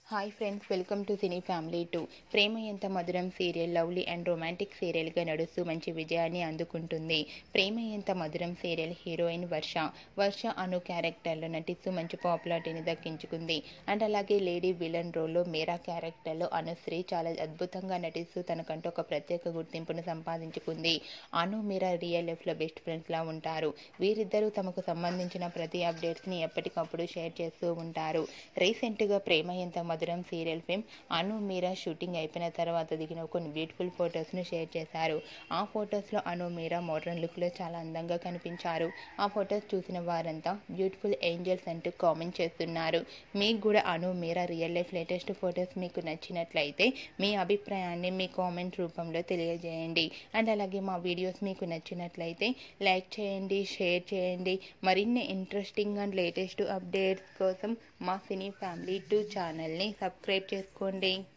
hi friends welcome to Cine Family Two Prema Entha Madhuram serial lovely and romantic సీరియల్గా నడుస్తూ మంచి విజయాన్ని అందుకుంటుంది ప్రేమ ఎంత మధురం సీరియల్ హీరోయిన్ వర్ష వర్ష అను క్యారెక్టర్లో నటిస్తూ మంచి పాపులారిటీని దక్కించుకుంది అండ్ అలాగే లేడీ విలన్ రోల్లో మీరా క్యారెక్టర్లో అనుశ్రీ చాలా అద్భుతంగా నటిస్తూ తనకంటూ ఒక ప్రత్యేక గుర్తింపును సంపాదించుకుంది అను మీరా రియల్ లైఫ్లో బెస్ట్ ఫ్రెండ్స్లా ఉంటారు వీరిద్దరూ తమకు సంబంధించిన ప్రతి అప్డేట్స్ని ఎప్పటికప్పుడు షేర్ చేస్తూ ఉంటారు రీసెంట్గా Prema Entha Madhuram serial film Anu Meera shooting అయిపోయిన తర్వాత దిగిన కొన్ని బ్యూటిఫుల్ ఫొటోస్ను షేర్ చేశారు ఆ ఫొటోస్లో అను మీరా మోడర్న్ లుక్లో చాలా అందంగా కనిపించారు ఆ ఫొటోస్ చూసిన వారంతా బ్యూటిఫుల్ ఏంజల్స్ అంటూ కామెంట్ చేస్తున్నారు మీకు కూడా Anu Meera real life latest photos మీకు నచ్చినట్లయితే మీ అభిప్రాయాన్ని మీ కామెంట్ రూపంలో తెలియజేయండి అండ్ అలాగే మా వీడియోస్ మీకు నచ్చినట్లయితే లైక్ చేయండి షేర్ చేయండి మరిన్ని ఇంట్రెస్టింగ్ అండ్ లేటెస్ట్ అప్డేట్స్ కోసం మా సినీ ఫ్యామిలీ టూ ఛానల్ని సబ్స్క్రైబ్ చేసుకోండి